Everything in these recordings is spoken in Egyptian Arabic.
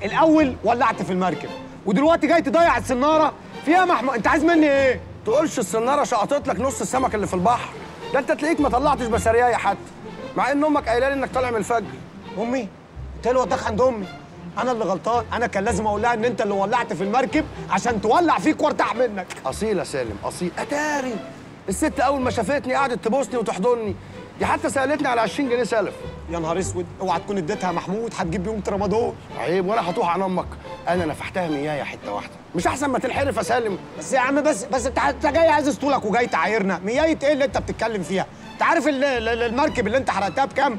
الاول ولعت في المركب ودلوقتي جاي تضيع السناره فيها محمود انت عايز مني ايه تقولش السناره شقطت لك نص السمك اللي في البحر ده انت تلاقيك ما طلعتش بسريايه حتى مع ان امك قايله لي انك طالع من الفجر امي انت اللي وداك عند امي انا اللي غلطان انا كان لازم اقول لها ان انت اللي ولعت في المركب عشان تولع فيك وارتاح منك اصيل يا سالم اصيل اتاري الست اول ما شافتني قعدت تبوسني وتحضني دي حتى سالتني على 20 جنيه سلف يا نهار اسود اوعى تكون اديتها محمود هتجيب بيهم ترامادول عيب ولا هتوه عن امك انا نفحتها ميايه حته واحده مش احسن ما تنحرف يا سالم بس يا عم بس بس انت انت جاي عايز اسطولك وجاي تعايرنا ميايه ايه اللي انت بتتكلم فيها انت عارف ال- ال- ال- المركب اللي انت حرقتها بكام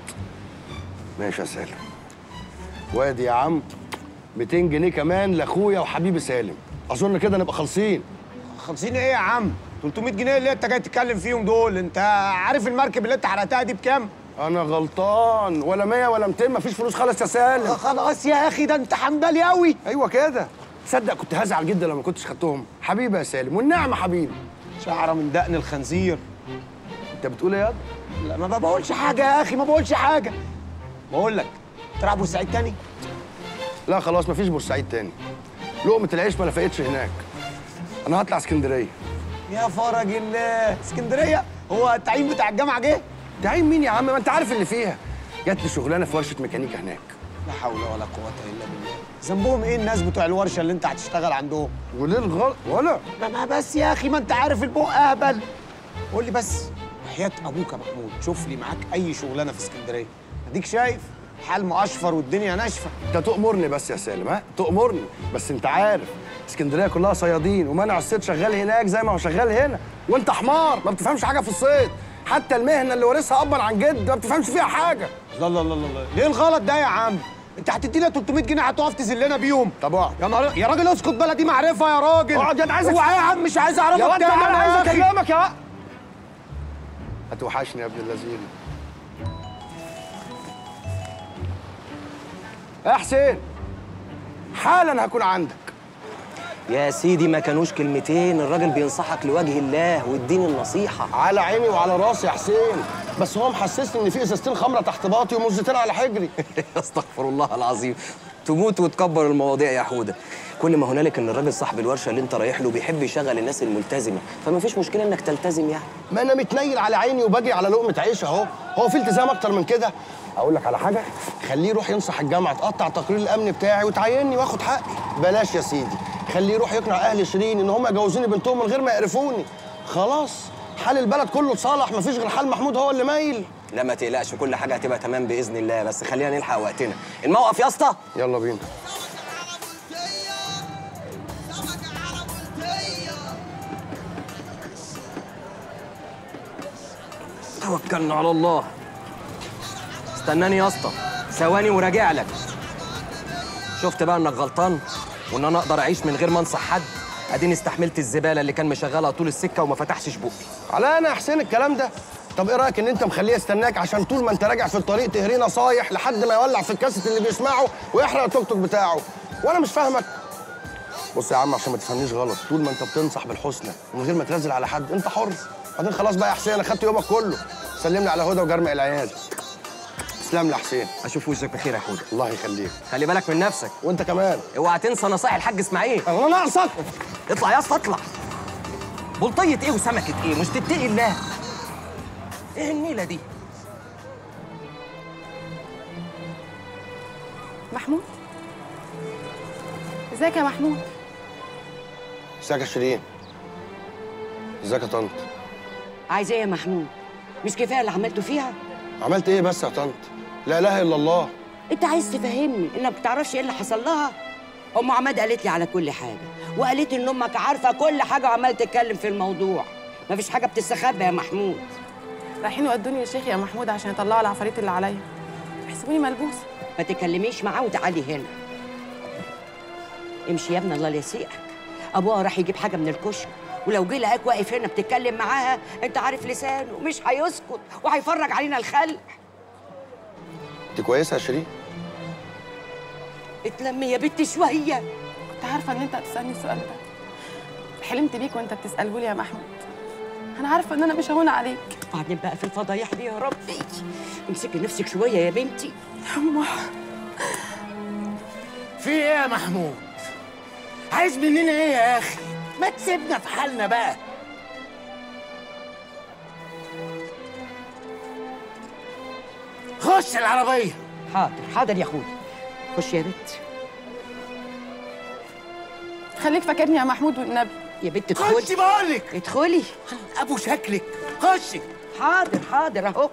ماشي يا سالم وادي يا عم 200 جنيه كمان لاخويا وحبيبي سالم اظن كده نبقى خالصين 50 ايه يا عم 300 جنيه اللي انت جاي تتكلم فيهم دول انت عارف المركب اللي انت حرقتها دي بكام انا غلطان ولا 100 ولا 200 مفيش فلوس خالص يا سالم خلاص يا اخي ده انت حنبلي قوي ايوه كده تصدق كنت هزعل جدا لو ما كنتش خدتهم حبيبي يا سالم والنعمه حبيبي شعره من دقن الخنزير انت بتقول ايه يا لا ما بقولش حاجه يا اخي ما بقولش حاجه بقول لك تلعب بورسعيد تاني لا خلاص مفيش بورسعيد تاني لقمه العيش ما لفقتش هناك انا هطلع اسكندريه يا فرج الله اسكندريه هو التعيين بتاع الجامعه جه تعين مين يا عم ما انت عارف اللي فيها جات لي شغلانه في ورشه ميكانيكا هناك لا حول ولا قوه الا بالله ذنبهم ايه الناس بتوع الورشه اللي انت هتشتغل عندهم وليه الغلط ولا ما ما بس يا اخي ما انت عارف البق اهبل قول لي بس وحياه ابوك يا محمود شوف لي معاك اي شغلانه في اسكندريه اديك شايف الحال مقشفر والدنيا ناشفه انت تؤمرني بس يا سالم ها تؤمرني بس انت عارف اسكندريه كلها صيادين ومنع الصيد شغال هناك زي ما هو شغال هنا وانت حمار ما بتفهمش حاجه في الصيد حتى المهنه اللي وارثها ابا عن جد ما بتفهمش فيها حاجه لا لا لا لا ليه الغلط ده يا عم انت هتدينا 300 جنيه هتقف تذلنا بيهم طب اقعد يا نهار يا راجل اسكت بلدي معرفه يا راجل اقعد يا أنا عايزك- اوعى يا عم مش عايز اعرفك يا واد تاني انا يا عايز أخي. اكلمك يا واد هتوحشني يا ابن اللذين يا حسين حالا هكون عندك يا سيدي ما كانوش كلمتين الراجل بينصحك لوجه الله واديني النصيحة على عيني وعلى راسي يا حسين بس هو محسسني ان في ازازتين خمره تحت باطي ومزتين على حجري استغفر الله العظيم تموت وتكبر المواضيع يا حودة كل ما هنالك ان الراجل صاحب الورشة اللي انت رايح له بيحب يشغل الناس الملتزمة فما فيش مشكلة انك تلتزم يعني ما انا متنيل على عيني وباجي على لقمه عيش اهو هو في التزام اكتر من كده اقول لك على حاجه خليه يروح ينصح الجامعه تقطع تقرير الامن بتاعي وتعيني واخد حقي بلاش يا سيدي خليه يروح يقنع اهل شيرين ان هم يجوزوني بنتهم من غير ما يقرفوني خلاص حال البلد كله اتصالح مفيش غير حال محمود هو اللي مايل لا ما تقلقش كل حاجة هتبقى تمام بإذن الله بس خلينا نلحق وقتنا الموقف يا اسطى يلا بينا توكلنا على الله استناني يا اسطى ثواني وراجع لك شفت بقى انك غلطان وان انا اقدر اعيش من غير ما انصح حد اديني استحملت الزباله اللي كان مشغلها طول السكه وما فتحش بقي على انا يا حسين الكلام ده طب ايه رايك ان انت مخليه يستناك عشان طول ما انت راجع في الطريق تهريه نصايح لحد ما يولع في الكاسيت اللي بيسمعه ويحرق التوك توك بتاعه وانا مش فاهمك بص يا عم عشان ما تفهمنيش غلط طول ما انت بتنصح بالحسنى من غير ما تنزل على حد انت حر بعدين خلاص بقى يا حسين انا خدت يومك كله سلم لي على هدى وجرمق العيال تسلم لي يا حسين اشوف وشك بخير يا حوده الله يخليك خلي بالك من نفسك وانت كمان اوعى تنسى نصايح الحاج اسماعيل انا ناقصك اطلع يا اسطى اطلع بلطية ايه وسمكة ايه مش تتقي الله ايه النيلة دي محمود ازيك يا محمود ازيك يا شيرين ازيك يا طنط عايز ايه يا محمود؟ مش كفايه اللي عملته فيها؟ عملت ايه بس يا طنط لا اله الا الله انت عايز تفهمني انك ما بتعرفش ايه اللي حصل لها؟ ام عماد قالت لي على كل حاجه وقالت ان امك عارفه كل حاجه وعمال تتكلم في الموضوع مفيش حاجه بتستخبى يا محمود رايحين يودوني يا شيخ يا محمود عشان يطلعوا العفاريت اللي عليا يحسبوني ملبوسه ما تكلميش معاه وتعالي هنا امشي يا ابني الله لا يسيئك ابوها راح يجيب حاجه من الكشك ولو جه لقاك واقف هنا بتتكلم معاها انت عارف لسانه مش هيسكت وهيفرج علينا الخلق انت كويسه يا شيرين اتلمي يا بنت شويه كنت عارفه ان انت هتسالني السؤال ده حلمت بيك وانت بتساله لي يا محمود انا عارفه ان انا مش هون عليك بعدين بقى في الفضايح دي يا ربي امسكي نفسك شويه يا بنتي يما في ايه يا محمود عايز مننا ايه يا اخي ما تسيبنا في حالنا بقى خش العربيه حاضر حاضر يا اخويا خش يا بت خليك فاكرني يا محمود والنبي يا بت خش ادخلي بقولك ادخلي ابو شكلك خشي حاضر حاضر اهو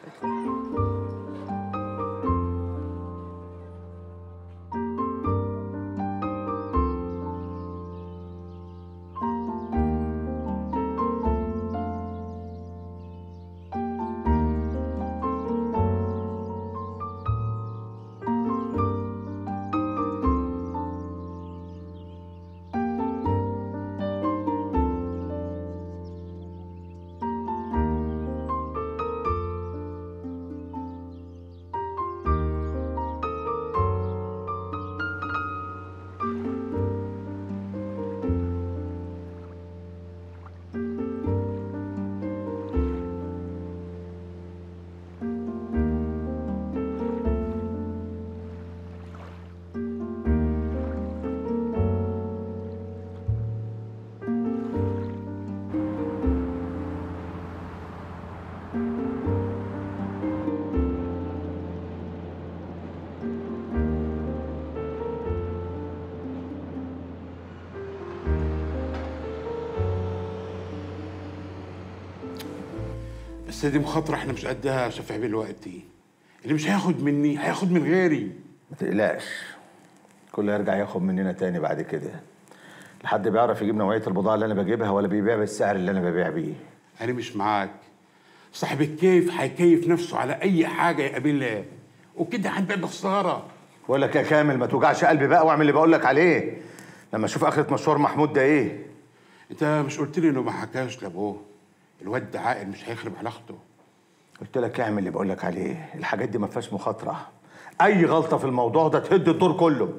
بس دي مخاطرة احنا مش قدها يا شفيع دلوقتي اللي مش هياخد مني هياخد من غيري ما تقلقش كله يرجع ياخد مننا تاني بعد كده لحد بيعرف يجيب نوعية البضاعة اللي أنا بجيبها ولا بيبيع بالسعر اللي أنا ببيع بيه أنا مش معاك صاحب الكيف هيكيف نفسه على أي حاجة يقابلها وكده هنبيع بخسارة بقول لك يا كامل ما توجعش قلبي بقى واعمل اللي بقول لك عليه لما اشوف اخرة مشوار محمود ده ايه أنت مش قلت لي إنه ما حكاش لأبوه الواد ده عاقل مش هيخرب علاقته قلت لك اعمل اللي بقول لك عليه الحاجات دي ما فيهاش مخاطرة اي غلطة في الموضوع ده تهد الدور كله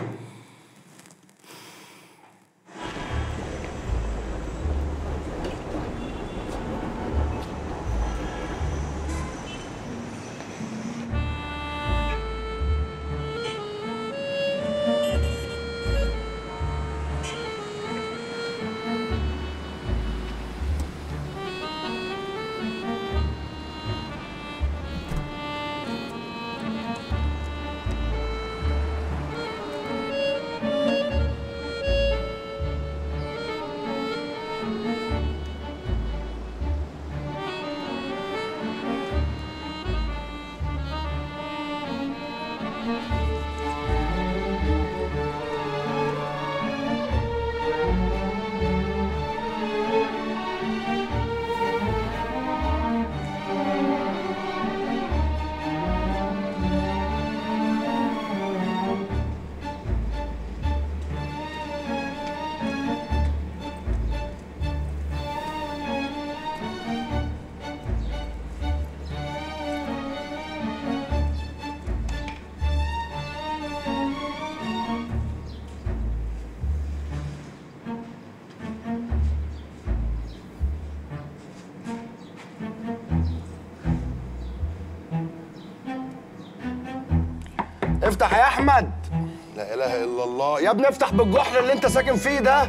افتح يا احمد لا اله الا الله يا ابني افتح بالجحر اللي انت ساكن فيه ده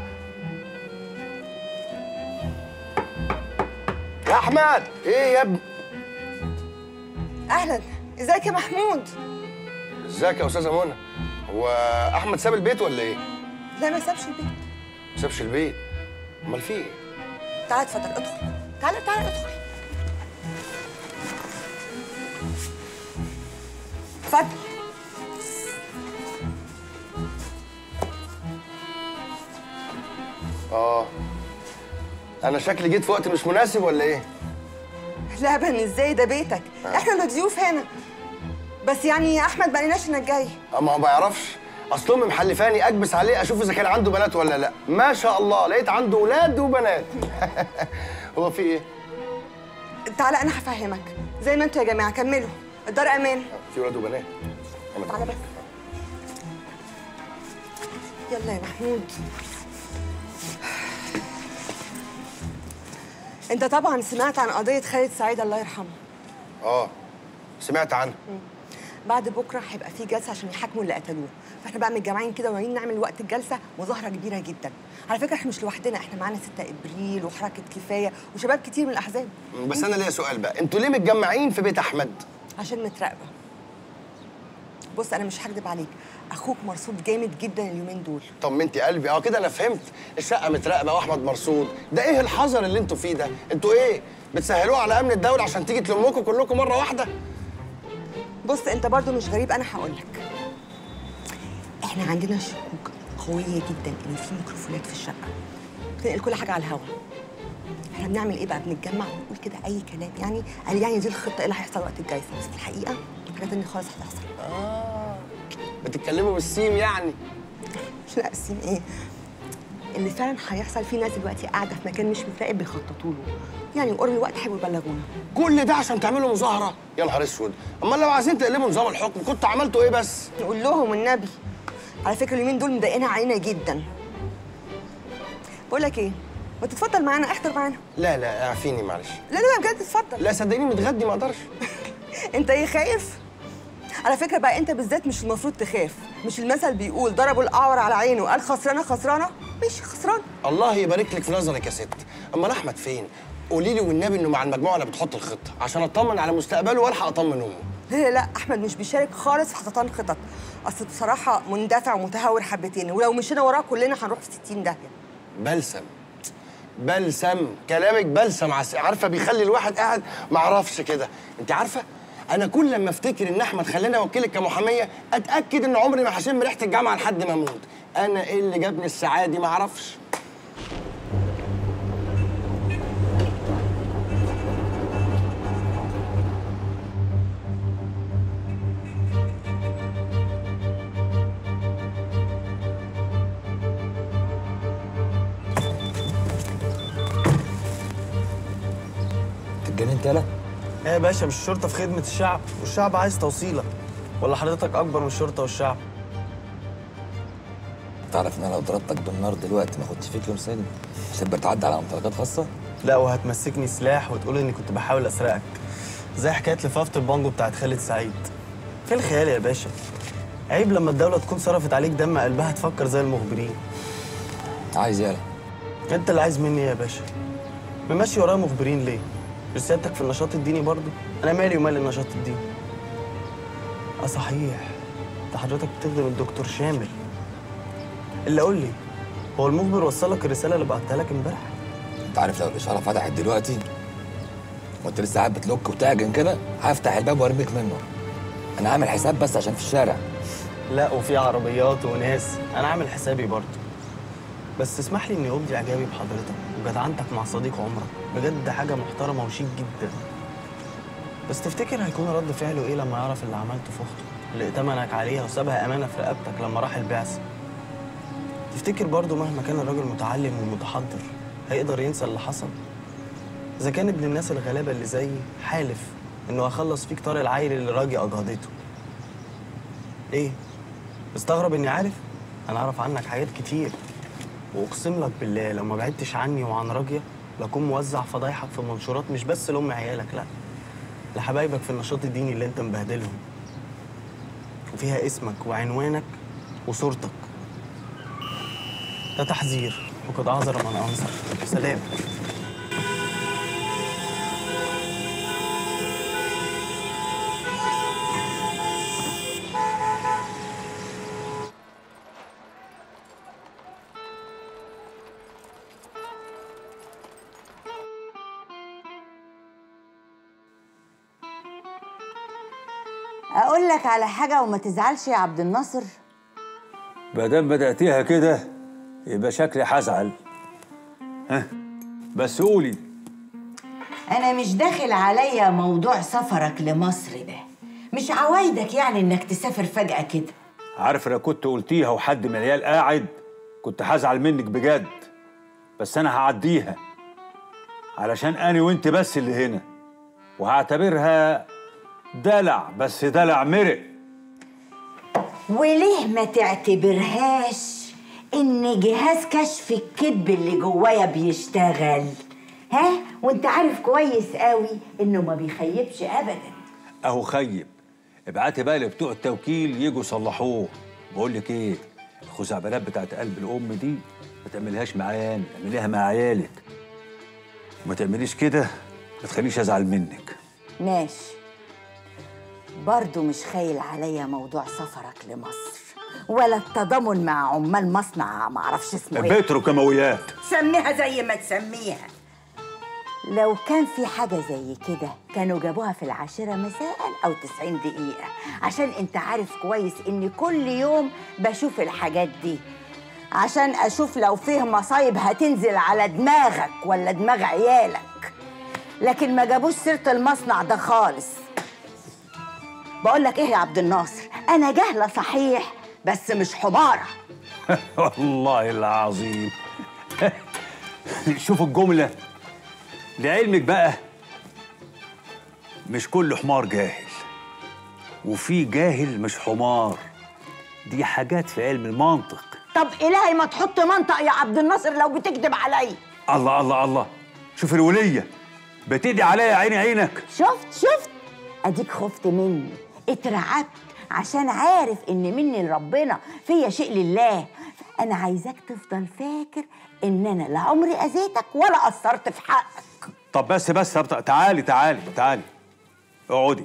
يا احمد ايه يا ابني اهلا ازيك يا محمود ازيك يا استاذه منى هو احمد ساب البيت ولا ايه لا ما سابش البيت ما سابش البيت امال في ايه تعال اتفضل ادخل تعال تعال ادخل اتفضل اه انا شكلي جيت في وقت مش مناسب ولا ايه لا بن ازاي ده بيتك احنا اللي ضيوف هنا بس يعني يا احمد ما قالناش انك جاي أه، ما هو ما يعرفش اصل امي محلفاني اكبس عليه اشوف اذا كان عنده بنات ولا لا ما شاء الله لقيت عنده ولاد وبنات هو في ايه تعالى انا هفهمك زي ما انتوا يا جماعه كملوا الدار امان في ولاد وبنات تعالى بس يلا يا محمود انت طبعا سمعت عن قضيه خالد سعيد الله يرحمه اه سمعت عنها بعد بكره هيبقى في جلسه عشان يحاكموا اللي قتلوه احنا بقى متجمعين كده وناويين نعمل وقت الجلسه مظاهره كبيره جدا على فكره احنا مش لوحدنا احنا معانا 6 ابريل وحركه كفايه وشباب كتير من الاحزاب بس انا ليا سؤال بقى انتوا ليه متجمعين في بيت احمد عشان متراقبه بص انا مش هكدب عليك اخوك مرصود جامد جدا اليومين دول طمنتي قلبي اه كده انا فهمت الشقه متراقبه واحمد مرصود ده ايه الحذر اللي انتوا فيه ده انتوا ايه بتسهلوه على امن الدوله عشان تيجي تلمكم كلكم مره واحده بص انت برضو مش غريب انا هقول لك احنا عندنا شكوك قويه جدا ان في ميكروفونات في الشقه بتنقل كل حاجه على الهوا احنا بنعمل ايه بقى بنتجمع ونقول كده اي كلام يعني قال يعني دي الخطه ايه اللي هيحصل وقت الجايزه بس في الحقيقه حاجه تانية خالص هتحصل اه بتتكلموا بالسيم يعني مش لا السين ايه اللي فعلا هيحصل في ناس دلوقتي قاعده في مكان مش متراقب بيخططوا له يعني قرب الوقت هيبقوا يبلغونا كل ده عشان تعملوا مظاهره يا نهار اسود امال لو عايزين تقلبوا نظام الحكم كنتوا عملتوا ايه بس نقول لهم النبي على فكره اليومين دول مضايقينها علينا جدا بقول لك ايه ما تتفضل معانا احضر معانا لا لا اعفيني معلش لا لا بجد اتفضل لا صدقيني متغدي ما اقدرش انت ايه خايف على فكره بقى انت بالذات مش المفروض تخاف مش المثل بيقول ضربوا الاعور على عينه قال خسرانه خسرانه ماشي خسران الله يبارك لك في نظرك يا ست امال احمد فين قولي لي والنبي انه مع المجموعه اللي بتحط الخطه عشان اطمن على مستقبله والحق اطمن امه لا لا لا احمد مش بيشارك خالص في حططان خطط اصل بصراحه مندفع ومتهور حبتين ولو مشينا وراه كلنا هنروح في 60 داهيه بلسم بلسم كلامك بلسم عس... عارفه بيخلي الواحد قاعد ما اعرفش كده انت عارفه انا كل لما افتكر ان احمد خلاني اوكلك كمحاميه اتاكد ان عمري ما هشم ريحه الجامعه لحد ما اموت انا ايه اللي جابني السعاده دي ما اعرفش اتجننت يالا ايه يا باشا مش الشرطه في خدمه الشعب والشعب عايز توصيلك ولا حضرتك اكبر من الشرطه والشعب تعرف ان انا لو ضربتك بالنار دلوقتي ما اخدش فيك يوم سجن عشان بتعدي على ممتلكات خاصه لا وهتمسكني سلاح وتقول اني كنت بحاول اسرقك زي حكايه لفافه البانجو بتاعت خالد سعيد في الخيال يا باشا عيب لما الدوله تكون صرفت عليك دم قلبها تفكر زي المخبرين عايز يالا انت اللي عايز مني إيه يا باشا ممشي ورايا مخبرين ليه مش سيادتك في النشاط الديني برضه انا مالي ومال النشاط الديني اه صحيح ده حضرتك بتخدم الدكتور شامل اللي قول لي هو المخبر وصلك الرساله اللي بعتها لك امبارح انت عارف لو الاشاره فتحت دلوقتي وانت لسه قاعد بتلوك وتعجن كده هفتح الباب وارميك منه انا عامل حساب بس عشان في الشارع لا وفي عربيات وناس انا عامل حسابي برضه بس اسمح لي اني ابدي اعجابي بحضرتك وجدعنتك مع صديق عمرك بجد حاجه محترمه وشيك جدا بس تفتكر هيكون رد فعله ايه لما يعرف اللي عملته في اخته اللي ائتمنك عليها وسابها امانه في رقبتك لما راح البعثه تفتكر برضه مهما كان الراجل متعلم ومتحضر هيقدر ينسى اللي حصل اذا كان ابن الناس الغلابه اللي زيي حالف انه هيخلص فيك طار العيل اللي راجي اجهضته ايه مستغرب اني عارف انا اعرف عنك حاجات كتير واقسم لك بالله لو ما بعدتش عني وعن راجيه لاكون موزع فضايحك في منشورات مش بس لام عيالك لا لحبايبك في النشاط الديني اللي انت مبهدلهم وفيها اسمك وعنوانك وصورتك ده تحذير وقد اعذر من انصر سلام اقول لك على حاجه وما تزعلش يا عبد الناصر ما دام بدأتيها كده يبقى شكلي هزعل ها بس قولي انا مش داخل عليا موضوع سفرك لمصر ده مش عوايدك يعني انك تسافر فجأة كده عارف لو كنت قلتيها وحد من العيال قاعد كنت هزعل منك بجد بس انا هعديها علشان انا وانت بس اللي هنا وهعتبرها دلع بس دلع مرق وليه ما تعتبرهاش ان جهاز كشف الكذب اللي جوايا بيشتغل ها وانت عارف كويس قوي انه ما بيخيبش ابدا اهو خيب ابعتي بقى لبتوع التوكيل يجوا يصلحوه بقول لك ايه الخزعبلات بتاعت قلب الام دي ما تعملهاش معايا انا اعمليها مع عيالك وما تعمليش كده ما تخليش ازعل منك ماشي برضو مش خايل عليا موضوع سفرك لمصر ولا التضامن مع عمال مصنع معرفش اسمه ايه بتروكيماويات سميها زي ما تسميها لو كان في حاجة زي كده كانوا جابوها في العاشرة مساء أو 90 دقيقة عشان أنت عارف كويس إني كل يوم بشوف الحاجات دي عشان أشوف لو فيه مصايب هتنزل على دماغك ولا دماغ عيالك لكن ما جابوش سيرة المصنع ده خالص بقول لك إيه يا عبد الناصر أنا جاهلة صحيح بس مش حمارة والله العظيم شوف الجملة لعلمك بقى مش كل حمار جاهل وفي جاهل مش حمار دي حاجات في علم المنطق طب إلهي ما تحط منطق يا عبد الناصر لو بتكذب عليا الله الله الله شوف الولية بتدي عليا عيني عينك شفت شفت اديك خفت مني اترعبت عشان عارف ان مني لربنا فيا شيء لله انا عايزاك تفضل فاكر ان انا لا عمري اذيتك ولا قصرت في حقك طب بس بس طب تعالي تعالي تعالي اقعدي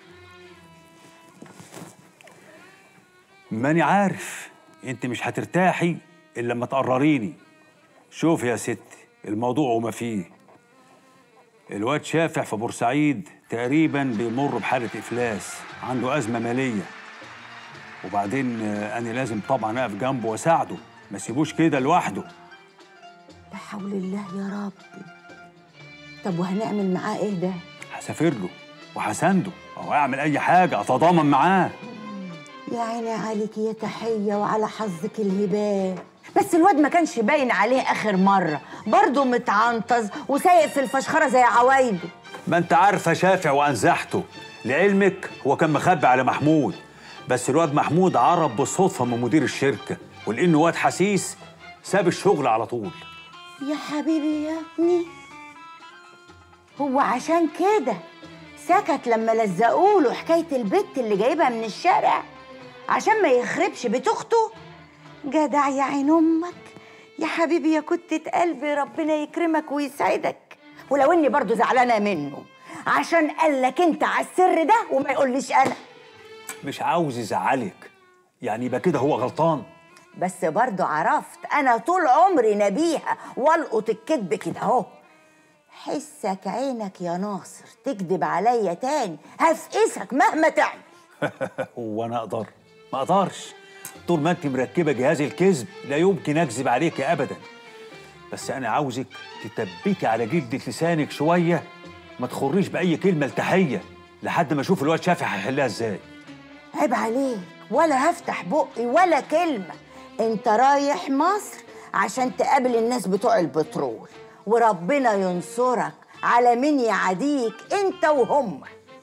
ماني عارف انت مش هترتاحي الا لما تقرريني شوف يا ستي الموضوع وما فيه الواد شافع في بورسعيد تقريبا بيمر بحالة إفلاس عنده أزمة مالية وبعدين آه، أنا لازم طبعا أقف جنبه وأساعده ما سيبوش كده لوحده لا حول الله يا ربي طب وهنعمل معاه ايه ده هسافر له وهسانده أو أعمل أي حاجة أتضامن معاه يا عيني عليك يا تحية وعلى حظك الهباب بس الواد ما كانش باين عليه آخر مرة برضه متعنطز وسايق في الفشخرة زي عوايده ما أنت عارفة شافع وأنزحته لعلمك هو كان مخبي على محمود بس الواد محمود عرب بالصدفة من مدير الشركة ولأنه واد حسيس ساب الشغل على طول يا حبيبي يا ابني هو عشان كده سكت لما لزقوا له حكايه البت اللي جايبها من الشارع عشان ما يخربش بيت اخته جدع يا عين امك يا حبيبي يا كتة قلبي ربنا يكرمك ويسعدك ولو اني برضو زعلانه منه عشان قال لك انت على السر ده وما يقوليش انا مش عاوز يزعلك يعني يبقى كده هو غلطان بس برضو عرفت انا طول عمري نبيهه والقط الكذب كده اهو حسك عينك يا ناصر تكذب عليا تاني هفقسك مهما تعمل هو انا اقدر ما اقدرش طول ما انت مركبه جهاز الكذب لا يمكن اكذب عليك ابدا بس انا عاوزك تتبكي على جلدة لسانك شويه ما تخريش باي كلمه التحيه لحد ما اشوف الواد شافع هيحلها ازاي عيب عليك ولا هفتح بقي ولا كلمة انت رايح مصر عشان تقابل الناس بتوع البترول وربنا ينصرك على مين يعاديك انت وهم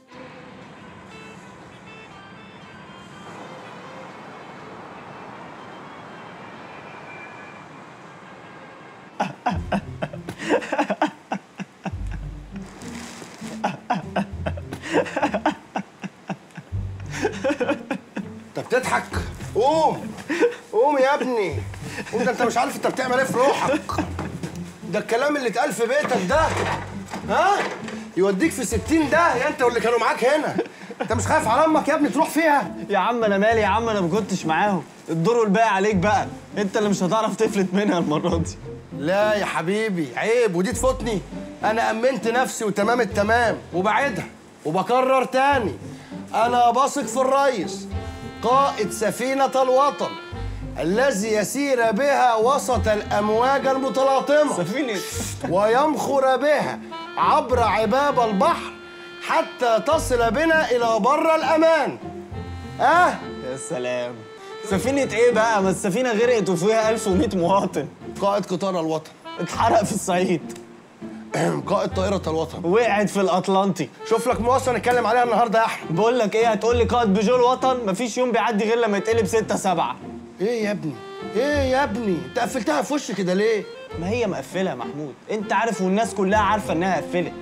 انت بتضحك قوم قوم يا ابني قوم ده انت مش عارف انت بتعمل ايه في روحك ده الكلام اللي اتقال في بيتك ده ها يوديك في 60 ده يا انت واللي كانوا معاك هنا انت مش خايف على امك يا ابني تروح فيها يا عم انا مالي يا عم انا ما كنتش معاهم الدور والباقي عليك بقى انت اللي مش هتعرف تفلت منها المره دي لا يا حبيبي عيب ودي تفوتني انا امنت نفسي وتمام التمام وبعدها وبكرر تاني انا بثق في الريس قائد سفينة الوطن الذي يسير بها وسط الأمواج المتلاطمة سفينة ويمخر بها عبر عباب البحر حتى تصل بنا إلى بر الأمان آه يا سلام سفينة ايه بقى؟ ما السفينة غرقت وفيها 1100 مواطن قائد قطار الوطن اتحرق في الصعيد قائد طائرة الوطن وقعت في الأطلنطي شوف لك مواصلة نتكلم عليها النهاردة يا أحمد بقول لك ايه هتقول لي قائد بيجو الوطن مفيش يوم بيعدي غير لما يتقلب 6 7 ايه يا ابني ايه يا ابني انت قفلتها في وشي كده ليه ما هي مقفلة يا محمود انت عارف والناس كلها عارفة انها قفلت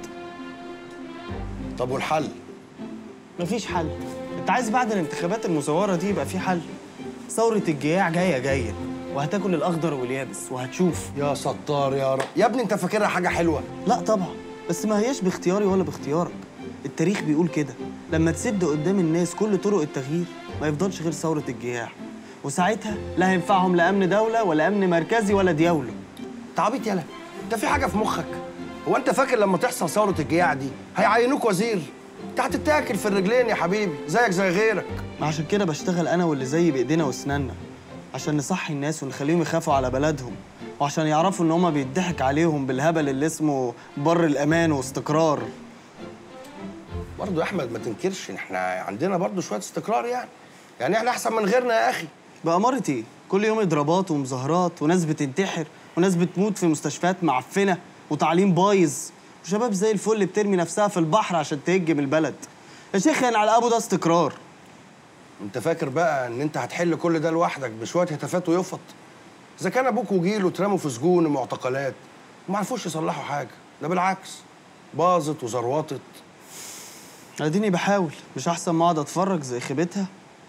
طب والحل مفيش حل انت عايز بعد الانتخابات المزورة دي يبقى في حل ثورة الجياع جاية جاية وهتاكل الأخضر واليابس وهتشوف يا ستار يا رب يا ابني انت فاكرها حاجه حلوه لا طبعا بس ما هياش باختياري ولا باختيارك التاريخ بيقول كده لما تسد قدام الناس كل طرق التغيير ما يفضلش غير ثورة الجياع وساعتها لا هينفعهم لا أمن دولة ولا أمن مركزي ولا ديولة انت عبيط يالا انت في حاجه في مخك هو انت فاكر لما تحصل ثوره الجياع دي هيعينوك وزير انت هتتاكل في الرجلين يا حبيبي زيك زي غيرك ما عشان كده بشتغل أنا واللي زي بإيدينا وأسناننا عشان نصحي الناس ونخليهم يخافوا على بلدهم وعشان يعرفوا إن هما بيضحك عليهم بالهبل اللي اسمه بر الأمان واستقرار برضه يا احمد ما تنكرش ان احنا عندنا برضه شويه استقرار يعني يعني احنا احسن من غيرنا يا اخي بأمارة إيه؟ كل يوم إضرابات ومظاهرات وناس بتنتحر وناس بتموت في مستشفيات معفنة وتعليم بايظ وشباب زي الفل بترمي نفسها في البحر عشان تهجم البلد يا شيخ يعني على أبو ده استقرار انت فاكر بقى ان انت هتحل كل ده لوحدك بشويه هتافات ويفط اذا كان ابوك وجيله اترموا في سجون ومعتقلات وما عرفوش يصلحوا حاجه ده بالعكس باظت وزروطت اديني بحاول مش احسن ما اقعد اتفرج زي خيبتها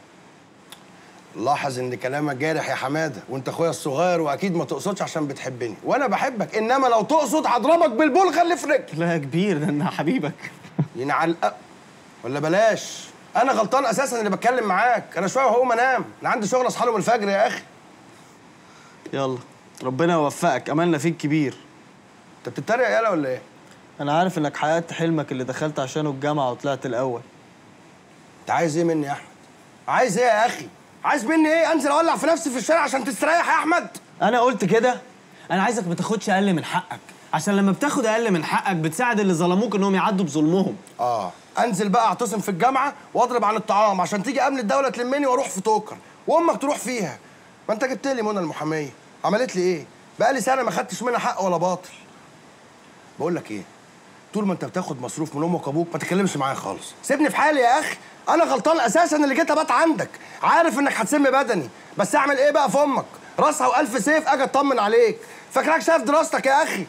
لاحظ ان كلامك جارح يا حماده وانت اخويا الصغير واكيد ما تقصدش عشان بتحبني وانا بحبك انما لو تقصد هضربك بالبلغه اللي في رجلك لا يا كبير ده انا حبيبك ينعل أ- ولا بلاش انا غلطان اساسا اللي بتكلم معاك انا شويه وهقوم انام انا عندي شغل اصحى له من الفجر يا اخي يلا ربنا يوفقك املنا فيك كبير انت بتتريق يالا ولا ايه انا عارف انك حققت حلمك اللي دخلت عشانه الجامعه وطلعت الاول انت عايز ايه مني يا احمد عايز ايه يا اخي عايز مني ايه انزل اولع في نفسي في الشارع عشان تستريح يا احمد انا قلت كده انا عايزك ما تاخدش اقل من حقك عشان لما بتاخد اقل من حقك بتساعد اللي ظلموك انهم يعدوا بظلمهم اه انزل بقى اعتصم في الجامعه واضرب عن الطعام عشان تيجي امن الدوله تلمني واروح في توكر وامك تروح فيها ما انت جبت لي منى المحاميه عملت لي ايه بقى لي سنه ما خدتش منها حق ولا باطل بقول لك ايه طول ما انت بتاخد مصروف من امك وابوك ما تتكلمش معايا خالص سيبني في حالي يا اخي انا غلطان اساسا اللي جيت ابات عندك عارف انك هتسم بدني بس اعمل ايه بقى في امك راسها والف سيف اجي اطمن عليك فاكراك شايف دراستك يا اخي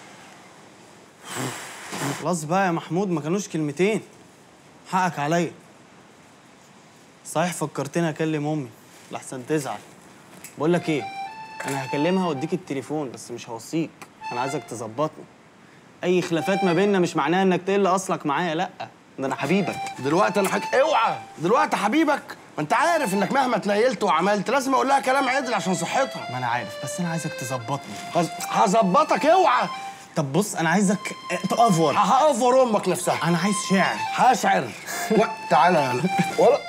خلاص بقى يا محمود ما كانوش كلمتين حقك عليا صحيح فكرتني اكلم امي لحسن تزعل بقول لك ايه انا هكلمها واديك التليفون بس مش هوصيك انا عايزك تظبطني اي خلافات ما بيننا مش معناها انك تقل اصلك معايا لا ده انا حبيبك دلوقتي انا حك... اوعى دلوقتي حبيبك ما انت عارف انك مهما تنيلت وعملت لازم اقول لها كلام عدل عشان صحتها ما انا عارف بس انا عايزك تظبطني هز- هظبطك اوعى طب بص انا عايزك تأفور هأفور امك نفسها انا عايز شعر هشعر و... تعالى يلا ولا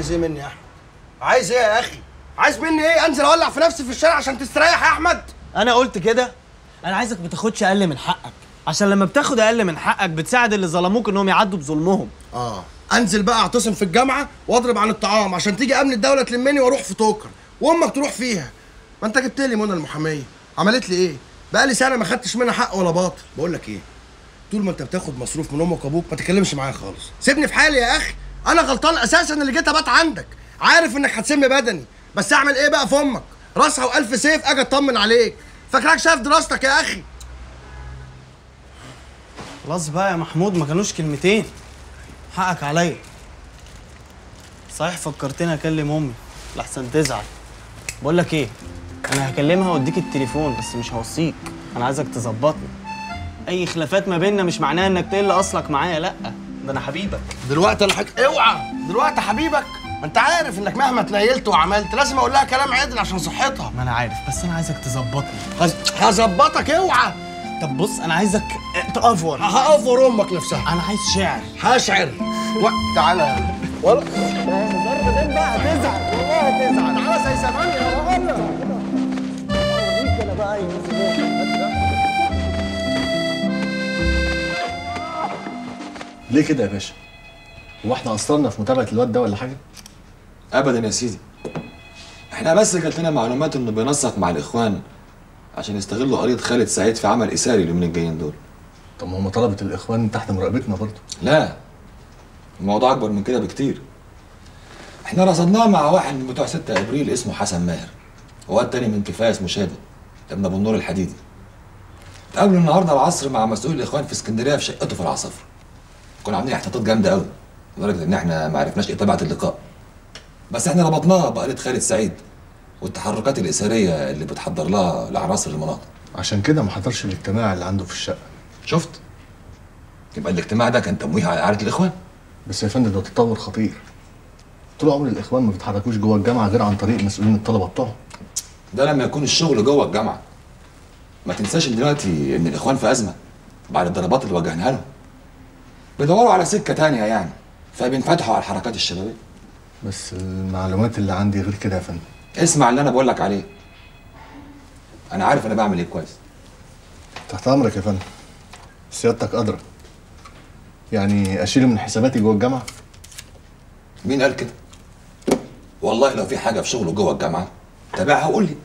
عايز ايه مني يا احمد عايز ايه يا اخي عايز مني ايه انزل اولع في نفسي في الشارع عشان تستريح يا احمد انا قلت كده انا عايزك ما تاخدش اقل من حقك عشان لما بتاخد اقل من حقك بتساعد اللي ظلموك انهم يعدوا بظلمهم اه انزل بقى اعتصم في الجامعه واضرب عن الطعام عشان تيجي امن الدوله تلمني واروح في توكر وامك تروح فيها ما انت جبت لي منى المحاميه عملت لي ايه بقى لي سنه ما خدتش منها حق ولا باطل بقول لك ايه طول ما انت بتاخد مصروف من امك وابوك ما تتكلمش معايا خالص سيبني في حالي يا اخي انا غلطان اساسا اللي جيت ابات عندك عارف انك هتسم بدني بس اعمل ايه بقى في امك راسها والف سيف اجي اطمن عليك فاكراك شايف دراستك يا اخي خلاص بقى يا محمود ما كانوش كلمتين حقك عليا صحيح فكرتني اكلم امي لحسن تزعل بقول لك ايه انا هكلمها واديك التليفون بس مش هوصيك انا عايزك تظبطني اي خلافات ما بيننا مش معناها انك تقل اصلك معايا لا ده انا حبيبك دلوقتي انا حك... اوعى دلوقتي حبيبك ما انت عارف انك مهما تنيلت وعملت لازم اقول لها كلام عدل عشان صحتها ما انا عارف بس انا عايزك تظبطني هز... هظبطك اوعى طب بص انا عايزك تأفور هأفور امك نفسها انا عايز شعر هشعر و... تعالى يا ولا ضرب دين بقى هتزعل والله هتزعل تعالى زي زمان يا ولا اوريك انا بقى ليه كده يا باشا؟ هو احنا قصرنا في متابعه الواد ده ولا حاجه؟ ابدا يا سيدي احنا بس جات لنا معلومات انه بينسق مع الاخوان عشان يستغلوا قضيه خالد سعيد في عمل اثاري اليومين الجايين دول طب ما هم طلبه الاخوان تحت مراقبتنا برضه لا الموضوع اكبر من كده بكتير احنا رصدناه مع واحد من بتوع 6 ابريل اسمه حسن ماهر وواد تاني من كفايه اسمه شادي ابن ابو النور الحديدي اتقابلوا النهارده العصر مع مسؤول الاخوان في اسكندريه في شقته في العصافره كنا عاملين احتياطات جامده قوي لدرجه ان احنا ما عرفناش ايه تبعت اللقاء بس احنا ربطناها بقضيه خالد سعيد والتحركات الاثاريه اللي بتحضر لها لعناصر المناطق عشان كده ما حضرش الاجتماع اللي عنده في الشقه شفت يبقى الاجتماع ده كان تمويه على اعاده الاخوان بس يا فندم ده تطور خطير طول عمر الاخوان ما بيتحركوش جوه الجامعه غير عن طريق مسؤولين الطلبه بتوعهم ده لما يكون الشغل جوه الجامعه ما تنساش إن دلوقتي ان الاخوان في ازمه بعد الضربات اللي وجهناها لهم بيدوروا على سكه تانية يعني فبينفتحوا على الحركات الشبابيه بس المعلومات اللي عندي غير كده يا فندم اسمع اللي انا بقول لك عليه انا عارف انا بعمل ايه كويس تحت امرك يا فندم سيادتك ادرى يعني اشيله من حساباتي جوه الجامعه مين قال كده والله لو في حاجه في شغله جوه الجامعه تابعها وقول لي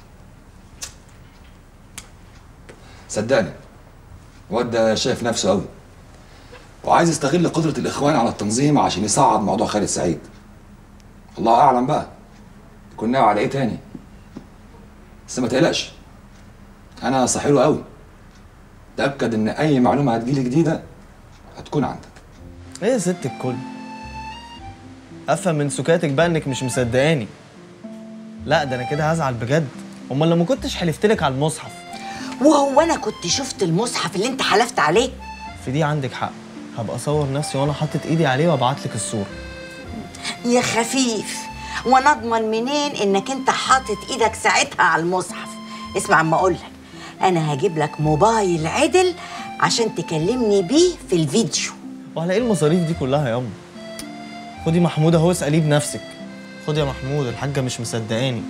صدقني الواد ده شايف نفسه قوي وعايز يستغل قدره الاخوان على التنظيم عشان يصعد موضوع خالد سعيد الله اعلم بقى يكون ناوي على ايه تاني بس ما تقلقش انا صاحيله قوي تاكد ان اي معلومه هتجيلي جديده هتكون عندك ايه يا ست الكل افهم من سكاتك بقى انك مش مصدقاني لا ده انا كده هزعل بجد امال لو ما كنتش حلفتلك على المصحف وهو انا كنت شفت المصحف اللي انت حلفت عليه في دي عندك حق هبقى اصور نفسي وانا حاطط ايدي عليه وابعت لك الصوره يا خفيف وانا اضمن منين انك انت حاطط ايدك ساعتها على المصحف اسمع اما اقول لك انا هجيب لك موبايل عدل عشان تكلمني بيه في الفيديو وعلى ايه المصاريف دي كلها يا ياما خدي محمود اهو اساليه بنفسك خد يا محمود الحاجه مش مصدقاني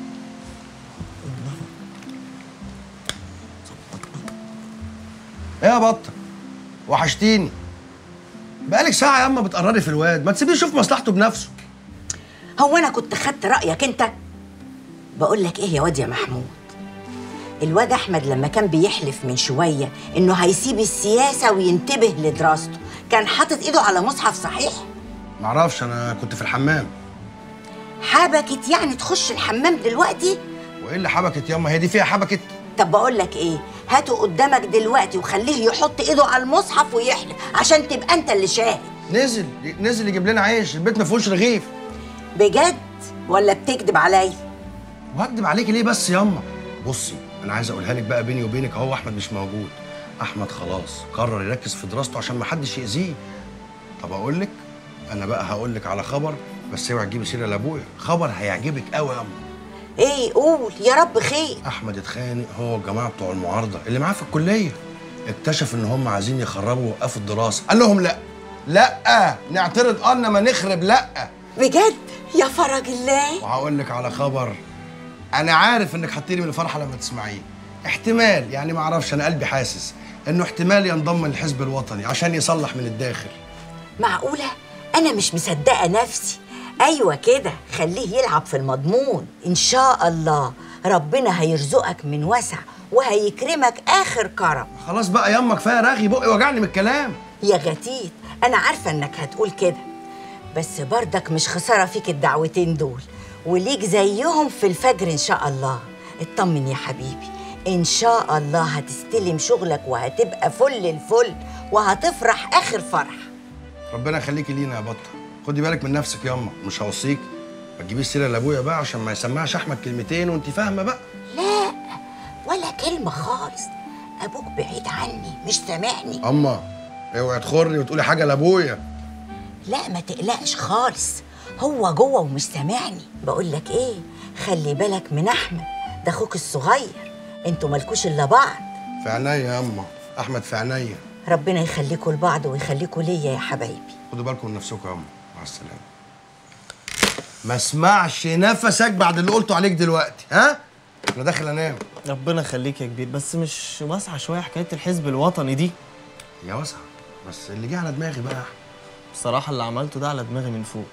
ايه يا بطه وحشتيني بقالك ساعه يا اما بتقرري في الواد ما تسيبيه يشوف مصلحته بنفسه هو انا كنت خدت رايك انت بقول لك ايه يا واد يا محمود الواد احمد لما كان بيحلف من شويه انه هيسيب السياسه وينتبه لدراسته كان حاطط ايده على مصحف صحيح معرفش انا كنت في الحمام حبكت يعني تخش الحمام دلوقتي وايه اللي حبكت ياما هي دي فيها حبكت طب بقول لك ايه هاته قدامك دلوقتي وخليه يحط ايده على المصحف ويحلف عشان تبقى انت اللي شاهد نزل نزل يجيب لنا عيش البيت ما فيهوش رغيف بجد ولا بتكذب عليا وهكدب عليكي ليه بس ياما بصي انا عايز اقولها لك بقى بيني وبينك اهو احمد مش موجود احمد خلاص قرر يركز في دراسته عشان ما حدش يأذيه طب اقول لك انا بقى هقول لك على خبر بس اوعي تجيبي سيره لابويا خبر هيعجبك قوي ياما ايه قول يا رب خير احمد اتخانق هو والجماعه بتوع المعارضه اللي معاه في الكليه اكتشف ان هم عايزين يخربوا ويوقفوا الدراسه قال لهم لا لا نعترض اه انما نخرب لا بجد يا فرج الله وهقول لك على خبر انا عارف انك هتطيري من الفرحه لما تسمعيه احتمال يعني ما اعرفش انا قلبي حاسس انه احتمال ينضم للحزب الوطني عشان يصلح من الداخل معقولة أنا مش مصدقة نفسي أيوة كده خليه يلعب في المضمون إن شاء الله ربنا هيرزقك من وسع وهيكرمك آخر كرم خلاص بقى يما كفايه رغي بقي وجعني من الكلام يا غتيت أنا عارفة إنك هتقول كده بس بردك مش خسارة فيك الدعوتين دول وليك زيهم في الفجر إن شاء الله اطمن يا حبيبي إن شاء الله هتستلم شغلك وهتبقى فل الفل وهتفرح آخر فرح ربنا يخليكي لينا يا بطه خدي بالك من نفسك يما مش هوصيك ما تجيبيش سيره لابويا بقى عشان ما يسمعش احمد كلمتين وانت فاهمه بقى لا ولا كلمة خالص أبوك بعيد عني مش سامعني اما اوعي تخري وتقولي حاجه لابويا لا ما تقلقش خالص هو جوه ومش سامعني بقول لك ايه خلي بالك من احمد ده اخوك الصغير انتوا مالكوش الا بعض في عينيا يا اما احمد في عينيا ربنا يخليكوا لبعض ويخليكوا ليا يا حبايبي خدوا بالكم من نفسكم يا اما مع السلامه ما اسمعش نفسك بعد اللي قلته عليك دلوقتي ها انا داخل انام ربنا يخليك يا كبير بس مش واسعه شويه حكايه الحزب الوطني دي يا واسعه بس اللي جه على دماغي بقى بصراحه اللي عملته ده على دماغي من فوق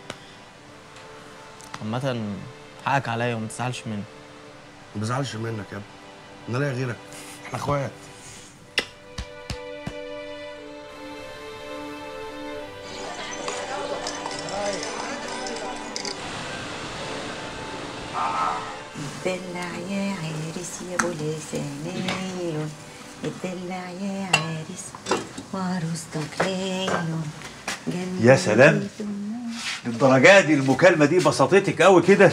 عامه حقك عليا وما تزعلش مني ما بزعلش منك يا ابني انا لاقي غيرك احنا اخوات اتدلع يا عريس يا ابو لسانيل اتدلع يا عريس وعروستك ليل يا سلام للدرجه دي المكالمه دي بسطتك قوي كده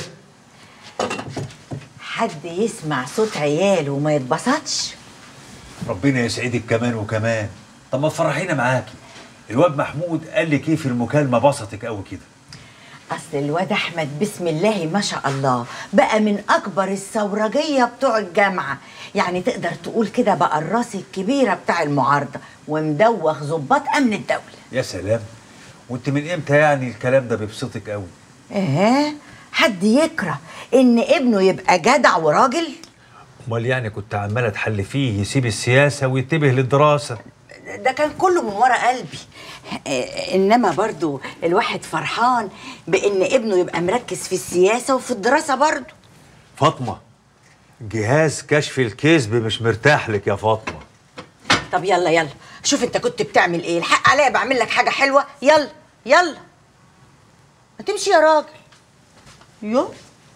حد يسمع صوت عياله وما يتبسطش ربنا يسعدك كمان وكمان طب ما تفرحينا معاكي الواد محمود قال لك ايه في المكالمه بسطك قوي كده اصل الواد احمد بسم الله ما شاء الله بقى من اكبر الثورجيه بتوع الجامعه يعني تقدر تقول كده بقى الراس الكبيره بتاع المعارضه ومدوخ ظباط امن الدوله يا سلام وانت من امتى يعني الكلام ده بيبسطك قوي ايه حد يكره ان ابنه يبقى جدع وراجل امال يعني كنت عماله تحلفيه يسيب السياسه وينتبه للدراسه ده كان كله من ورا قلبي إيه، انما برضو الواحد فرحان بان ابنه يبقى مركز في السياسه وفي الدراسه برضو فاطمه جهاز كشف الكذب مش مرتاح لك يا فاطمه طب يلا يلا شوف انت كنت بتعمل ايه الحق عليا بعمل لك حاجه حلوه يلا يلا ما تمشي يا راجل يو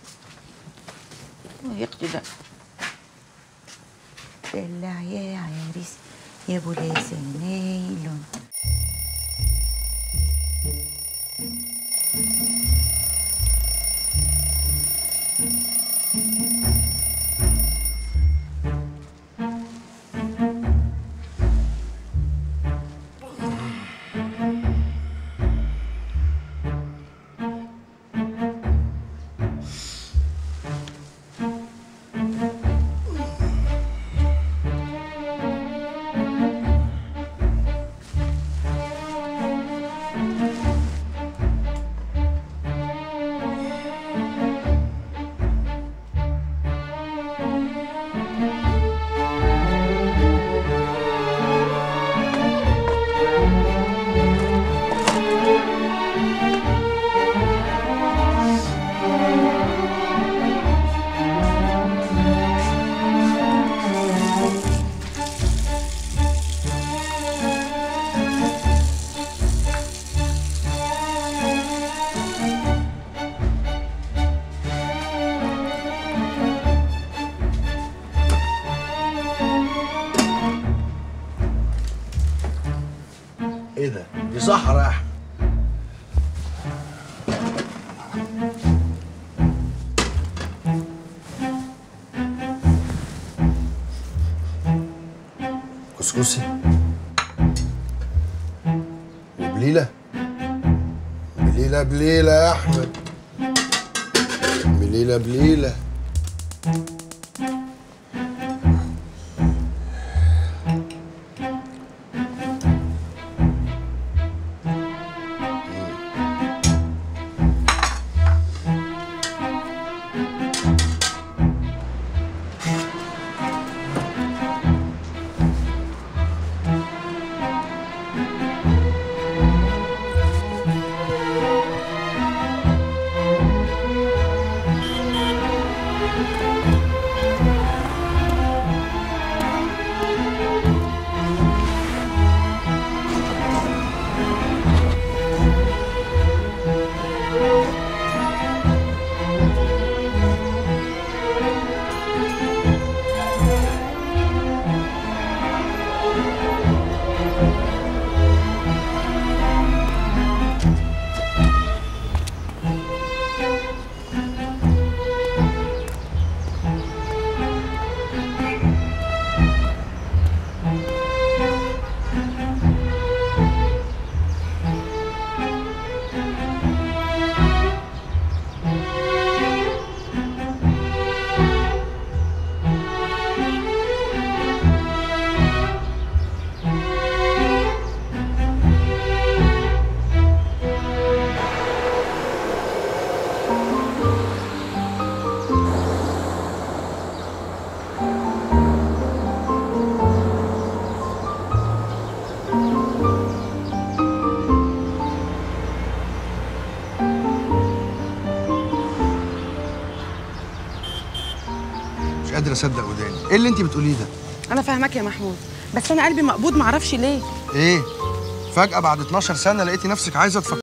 يقضي ده دلع يا عريس يا ابو لسانيل ايه ده دي صحرا يا احمد كسكسي وبليله بليله بليله يا احمد بليله بليله قادر اصدق وداني ايه اللي انت بتقوليه ده انا فاهمك يا محمود بس انا قلبي مقبوض معرفش ليه ايه فجاه بعد 12 سنه لقيتي نفسك عايزه تفكري